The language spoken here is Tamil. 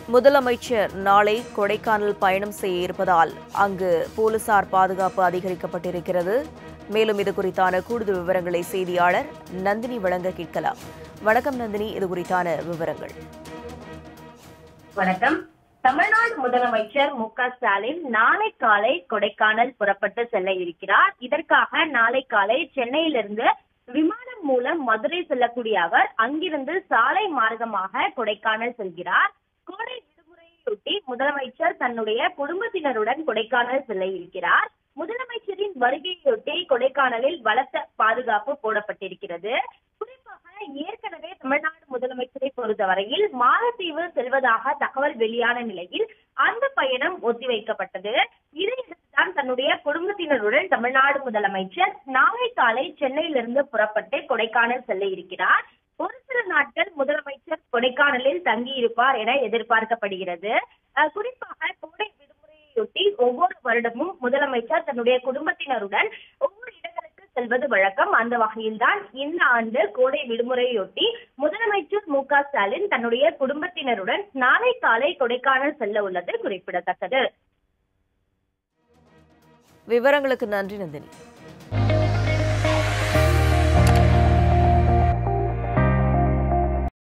முதலமைச்சர் நாளை கொடைக்கானல் பயணம் செய்ய இருப்பதால் அங்கு போலீசார் பாதுகாப்பு அதிகரிக்கப்பட்டிருக்கிறது மேலும் இது குறித்தான கூடுதல் விவரங்களை செய்தியாளர் நந்தினி வழங்க கேட்கலாம் வணக்கம் நந்தினி இது குறித்தான விவரங்கள் வணக்கம் தமிழ்நாடு முதலமைச்சர் மு க ஸ்டாலின் நாளை காலை கொடைக்கானல் புறப்பட்டு செல்ல இருக்கிறார் இதற்காக நாளை காலை சென்னையிலிருந்து விமானம் மூலம் மதுரை செல்லக்கூடிய அவர் அங்கிருந்து சாலை மார்க்கமாக கொடைக்கானல் செல்கிறார் கோடை விடுமுறையொட்டி முதலமைச்சர் தன்னுடைய குடும்பத்தினருடன் கொடைக்கானல் செல்ல இருக்கிறார் முதலமைச்சரின் வருகையொட்டி கொடைக்கானலில் பலத்த பாதுகாப்பு போடப்பட்டிருக்கிறது குறிப்பாக ஏற்கனவே தமிழ்நாடு முதலமைச்சரை பொறுத்தவரையில் மாலத்தீவு செல்வதாக தகவல் வெளியான நிலையில் அந்த பயணம் ஒத்திவைக்கப்பட்டது இதையடுத்துதான் தன்னுடைய குடும்பத்தினருடன் தமிழ்நாடு முதலமைச்சர் நாளை காலை சென்னையிலிருந்து புறப்பட்டு கொடைக்கானல் செல்ல இருக்கிறார் ஒரு சில நாட்கள் முதலமைச்சர் கொடைக்கானலில் தங்கியிருப்பார் என எதிர்பார்க்கப்படுகிறது அஹ் குறிப்பாக கோடை விடுமுறையொட்டி ஒவ்வொரு வருடமும் முதலமைச்சர் தன்னுடைய குடும்பத்தினருடன் ஒவ்வொரு இடங்களுக்கு செல்வது வழக்கம் அந்த வகையில்தான் இந்த ஆண்டு கோடை விடுமுறையொட்டி முதலமைச்சர் மு க ஸ்டாலின் தன்னுடைய குடும்பத்தினருடன் நாளை காலை கொடைக்கானல் செல்ல உள்ளது குறிப்பிடத்தக்கது விவரங்களுக்கு நன்றி நந்தினி